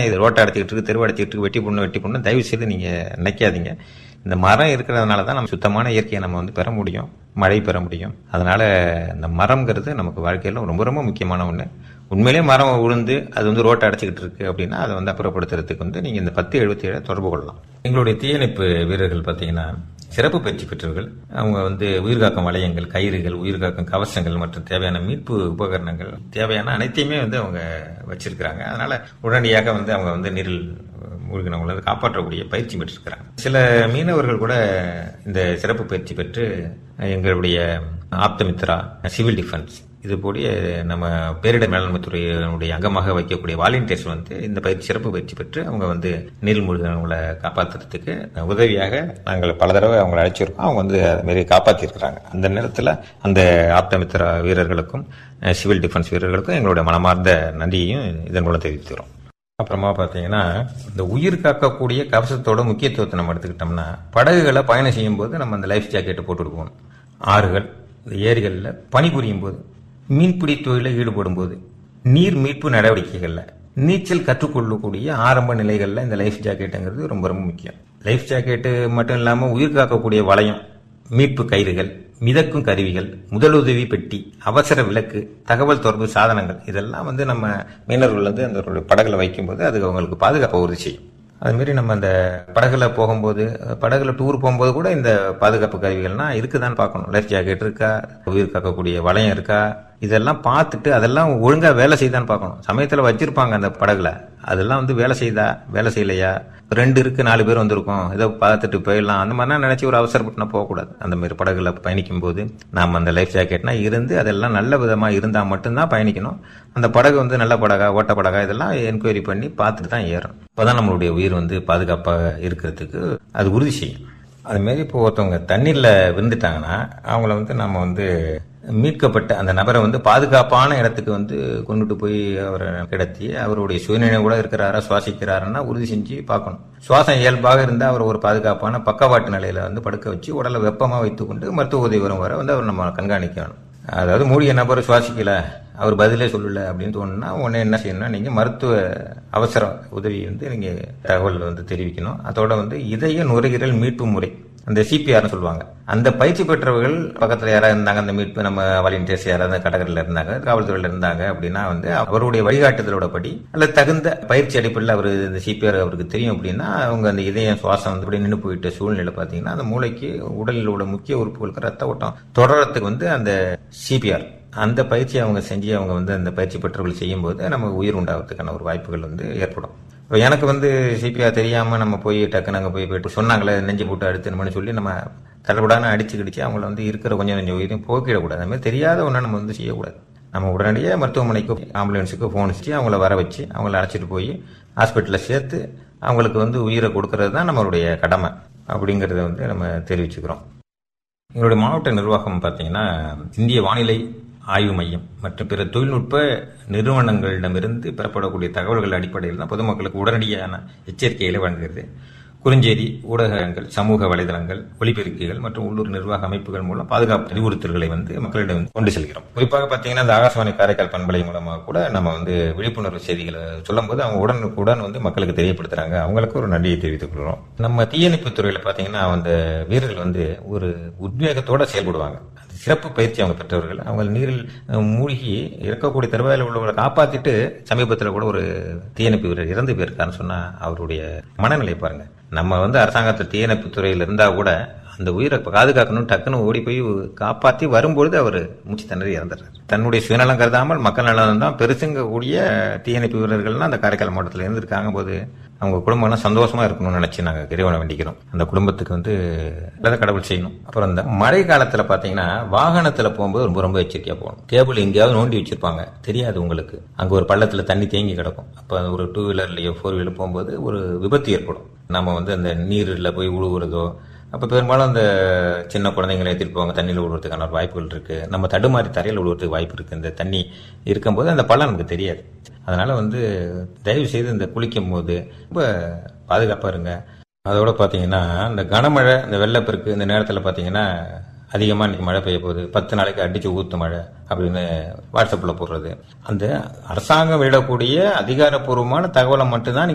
இது ரோட்டை அடைச்சிக்கிட்டு இருக்கு தெருவை அடைச்சிக்கிட்டு இருக்கு வெட்டி பொண்ணு வெட்டி பொண்ணு தயவு செய்து நீங்க நினைக்காதீங்க இந்த மரம் இருக்கிறதுனால தான் நம்ம சுத்தமான இயற்கையை நம்ம வந்து பெற முடியும் மழை பெற முடியும் அதனால இந்த மரம்ங்கிறது நமக்கு வாழ்க்கையில ரொம்ப ரொம்ப முக்கியமான ஒன்று உண்மையிலேயே மரம் விழுந்து அது வந்து ரோட்டை அடைச்சிக்கிட்டு இருக்கு அப்படின்னா அதை வந்து அப்புறப்படுத்துறதுக்கு வந்து நீங்க இந்த பத்து எழுபத்தி ஏழை தொடர்பு கொள்ளலாம் எங்களுடைய தீயணைப்பு வீரர்கள் பார்த்தீங்கன்னா சிறப்பு பயிற்சி பெற்றவர்கள் அவங்க வந்து உயிர்காக்கும் வளையங்கள் கயிறுகள் உயிர்காக்கும் கவசங்கள் மற்றும் தேவையான மீட்பு உபகரணங்கள் தேவையான அனைத்தையுமே வந்து அவங்க வச்சிருக்கிறாங்க அதனால உடனடியாக வந்து அவங்க வந்து நீரில் மூழ்கினவங்களை வந்து காப்பாற்றக்கூடிய பயிற்சி பெற்றிருக்கிறாங்க சில மீனவர்கள் கூட இந்த சிறப்பு பயிற்சி பெற்று எங்களுடைய ஆப்தமித்ரா சிவில் டிஃபென்ஸ் இது போடிய நம்ம பேரிடர் மேலாண்மை துறையினுடைய அங்கமாக வைக்கக்கூடிய வாலண்டியர்ஸ் வந்து இந்த பயிற்சி சிறப்பு பயிற்சி பெற்று அவங்க வந்து நீர் மூழ்கினவங்களை காப்பாற்றுறதுக்கு உதவியாக நாங்கள் பல தடவை அவங்களை அழைச்சிருக்கோம் அவங்க வந்து அது மாரி காப்பாற்றிருக்கிறாங்க அந்த நேரத்தில் அந்த ஆப்தமித்ரா வீரர்களுக்கும் சிவில் டிஃபென்ஸ் வீரர்களுக்கும் எங்களுடைய மனமார்ந்த நன்றியையும் இதன் மூலம் தெரிவித்துக்கிறோம் அப்புறமா பார்த்தீங்கன்னா இந்த உயிர் காக்கக்கூடிய கவசத்தோட முக்கியத்துவத்தை நம்ம எடுத்துக்கிட்டோம்னா படகுகளை பயணம் செய்யும் போது நம்ம அந்த லைஃப் ஜாக்கெட்டை போட்டுட்டு போகணும் ஆறுகள் இந்த ஏரிகளில் பணிபுரியும் போது மீன்பிடி தொழிலில் ஈடுபடும் போது நீர் மீட்பு நடவடிக்கைகளில் நீச்சல் கற்றுக்கொள்ளக்கூடிய ஆரம்ப நிலைகளில் இந்த லைஃப் ஜாக்கெட்டுங்கிறது ரொம்ப ரொம்ப முக்கியம் லைஃப் ஜாக்கெட்டு மட்டும் இல்லாமல் உயிர் காக்கக்கூடிய வளையம் மீட்பு கயிறுகள் மிதக்கும் கருவிகள் முதலுதவி பெட்டி அவசர விளக்கு தகவல் தொடர்பு சாதனங்கள் இதெல்லாம் வந்து நம்ம மீனவர்கள் வந்து அந்த படகுல வைக்கும்போது அது அவங்களுக்கு பாதுகாப்பை உறுதி செய்யும் அதுமாரி நம்ம அந்த படகுல போகும்போது படகுல டூர் போகும்போது கூட இந்த பாதுகாப்பு கருவிகள்னா இருக்குதான்னு பார்க்கணும் லைஃப் ஜாக்கெட் இருக்கா உயிர் காக்கக்கூடிய வளையம் இருக்கா இதெல்லாம் பார்த்துட்டு அதெல்லாம் ஒழுங்கா வேலை செய்தான்னு பார்க்கணும் சமயத்தில் வச்சிருப்பாங்க அந்த படகுல அதெல்லாம் வந்து வேலை செய்தா வேலை செய்யலையா ரெண்டு இருக்கு நாலு பேர் வந்திருக்கோம் ஏதோ பார்த்துட்டு போயிடலாம் அந்த மாதிரிலாம் நினைச்சு ஒரு அவசரப்பட்டுனா போகக்கூடாது அந்த மாதிரி படகுல பயணிக்கும் போது நாம் அந்த லைஃப் ஜாக்கெட்னா இருந்து அதெல்லாம் நல்ல விதமாக இருந்தால் மட்டும்தான் பயணிக்கணும் அந்த படகு வந்து நல்ல படகா ஓட்ட படகா இதெல்லாம் என்கொயரி பண்ணி பார்த்துட்டு தான் ஏறும் அப்போதான் நம்மளுடைய உயிர் வந்து பாதுகாப்பாக இருக்கிறதுக்கு அது உறுதி செய்யும் அதுமாரி இப்போ ஒருத்தவங்க தண்ணீரில் விழுந்துட்டாங்கன்னா அவங்கள வந்து நம்ம வந்து மீட்கப்பட்ட அந்த நபரை வந்து பாதுகாப்பான இடத்துக்கு வந்து கொண்டுட்டு போய் அவரை கிடத்தி அவருடைய சுயநிலை கூட இருக்கிறாரா சுவாசிக்கிறாருன்னா உறுதி செஞ்சு பார்க்கணும் சுவாசம் இயல்பாக இருந்தால் அவர் ஒரு பாதுகாப்பான பக்கவாட்டு நிலையில வந்து படுக்க வச்சு உடலை வெப்பமாக வைத்துக்கொண்டு மருத்துவ உதவி வரும் வரை வந்து அவர் நம்ம கண்காணிக்கணும் அதாவது மூடிய நபர் சுவாசிக்கல அவர் பதிலே சொல்லல அப்படின்னு தோணுன்னா உடனே என்ன செய்யணும்னா நீங்க மருத்துவ அவசர உதவி வந்து நீங்க தகவல் வந்து தெரிவிக்கணும் அதோட வந்து இதய நுரையீரல் மீட்பு முறை அந்த சிபிஆர்னு சொல்லுவாங்க அந்த பயிற்சி பெற்றவர்கள் பக்கத்தில் யாராவது இருந்தாங்க அந்த மீட்பு நம்ம வாலண்டியர்ஸ் யாராவது கடற்கரையில் இருந்தாங்க காவல்துறையில் இருந்தாங்க அப்படின்னா வந்து அவருடைய வழிகாட்டுதலோட படி அல்லது தகுந்த பயிற்சி அடிப்படையில் அவர் இந்த சிபிஆர் அவருக்கு தெரியும் அப்படின்னா அவங்க அந்த இதயம் சுவாசம் வந்து இப்படி நின்று போயிட்ட சூழ்நிலை பார்த்தீங்கன்னா அந்த மூளைக்கு உடலில் உள்ள முக்கிய உறுப்புகளுக்கு ரத்த ஓட்டம் தொடர்றதுக்கு வந்து அந்த சிபிஆர் அந்த பயிற்சியை அவங்க செஞ்சு அவங்க வந்து அந்த பயிற்சி பெற்றவர்கள் செய்யும்போது நமக்கு உயிர் உண்டாகிறதுக்கான ஒரு வாய்ப்புகள் வந்து ஏற்படும் இப்போ எனக்கு வந்து சிபிஆர் தெரியாமல் நம்ம போய் டக்குன்னு அங்கே போய் போயிட்டு சொன்னாங்களே நெஞ்சு போட்டு அடுத்துன்னு சொல்லி நம்ம தடப்படான அடிச்சு கிடிச்சு அவங்கள வந்து இருக்கிற கொஞ்சம் கொஞ்சம் உயிரையும் போக்கிடக்கூடாது அது மாதிரி தெரியாத ஒன்றை நம்ம வந்து செய்யக்கூடாது நம்ம உடனடியாக மருத்துவமனைக்கு ஆம்புலன்ஸுக்கு ஃபோன் வச்சு அவங்கள வர வச்சு அவங்கள அழைச்சிட்டு போய் ஹாஸ்பிட்டலில் சேர்த்து அவங்களுக்கு வந்து உயிரை கொடுக்கறது தான் நம்மளுடைய கடமை அப்படிங்கிறத வந்து நம்ம தெரிவிச்சுக்கிறோம் எங்களுடைய மாவட்ட நிர்வாகம் பார்த்தீங்கன்னா இந்திய வானிலை ஆய்வு மையம் மற்றும் பிற தொழில்நுட்ப நிறுவனங்களிடமிருந்து பெறப்படக்கூடிய தகவல்கள் அடிப்படையில் தான் பொதுமக்களுக்கு உடனடியான எச்சரிக்கைகளை வழங்குகிறது குறுஞ்செய்தி ஊடகங்கள் சமூக வலைதளங்கள் ஒலிபெருக்கிகள் மற்றும் உள்ளூர் நிர்வாக அமைப்புகள் மூலம் பாதுகாப்பு அறிவுறுத்தல்களை வந்து மக்களிடம் கொண்டு செல்கிறோம் குறிப்பாக பார்த்தீங்கன்னா இந்த ஆகாசவாணி காரைக்கால் பண்பலை மூலமாக கூட நம்ம வந்து விழிப்புணர்வு செய்திகளை சொல்லும்போது அவங்க உடனுக்குடன் வந்து மக்களுக்கு தெரியப்படுத்துறாங்க அவங்களுக்கு ஒரு நன்றியை தெரிவித்துக் கொள்கிறோம் நம்ம தீயணைப்பு துறையில் பார்த்தீங்கன்னா அந்த வீரர்கள் வந்து ஒரு உத்வேகத்தோட செயல்படுவாங்க சிறப்பு பயிற்சி அவங்க பெற்றவர்கள் அவங்க நீரில் மூழ்கி இறக்கக்கூடிய தருவாயில் உள்ளவர்களை காப்பாத்திட்டு சமீபத்தில் கூட ஒரு தீயணைப்பு வீரர் இறந்து போயிருக்காருன்னு சொன்னா அவருடைய மனநிலை பாருங்க நம்ம வந்து அரசாங்கத்தில் தீயணைப்பு துறையில் இருந்தா கூட அந்த உயிரை பாதுகாக்கணும் டக்குன்னு ஓடி போய் காப்பாற்றி வரும்பொழுது அவர் மூச்சு திணறி இறந்துடுறாரு தன்னுடைய சுயநலம் கருதாமல் மக்கள் நலம் தான் பெருசுங்க கூடிய தீயணைப்பு வீரர்கள்லாம் அந்த காரைக்கால் மாவட்டத்தில் இருந்திருக்காங்க போது அவங்க குடும்பம்லாம் சந்தோஷமா இருக்கணும்னு நினைச்சு நாங்க இறைவனை வேண்டிக்கிறோம் அந்த குடும்பத்துக்கு வந்து நல்ல கடவுள் செய்யணும் அப்புறம் இந்த மழை காலத்துல பாத்தீங்கன்னா வாகனத்துல போகும்போது ரொம்ப ரொம்ப எச்சரிக்கையா போகணும் கேபிள் எங்கேயாவது நோண்டி வச்சிருப்பாங்க தெரியாது உங்களுக்கு அங்க ஒரு பள்ளத்துல தண்ணி தேங்கி கிடக்கும் அப்ப ஒரு டூ வீலர்லயோ ஃபோர் வீலர் போகும்போது ஒரு விபத்து ஏற்படும் நம்ம வந்து அந்த நீரில் போய் உழுவுறதோ அப்போ பெரும்பாலும் அந்த சின்ன குழந்தைங்களை ஏற்றிட்டு போவாங்க தண்ணியில் விழுறதுக்கான ஒரு வாய்ப்புகள் இருக்கு நம்ம தடுமாறி தரையில் விழுறதுக்கு வாய்ப்பு இருக்கு இந்த தண்ணி இருக்கும்போது அந்த பள்ளம் நமக்கு தெரியாது அதனால வந்து தயவு செய்து இந்த குளிக்கும் போது ரொம்ப பாதுகாப்பாக இருங்க அதோட பார்த்தீங்கன்னா இந்த கனமழை இந்த வெள்ளப்பெருக்கு இந்த நேரத்தில் பார்த்தீங்கன்னா அதிகமாக இன்னைக்கு மழை பெய்ய போகுது பத்து நாளைக்கு அடிச்சு ஊத்து மழை அப்படின்னு வாட்ஸ்அப்பில் போடுறது அந்த அரசாங்கம் விடக்கூடிய அதிகாரப்பூர்வமான தகவலை மட்டும்தான்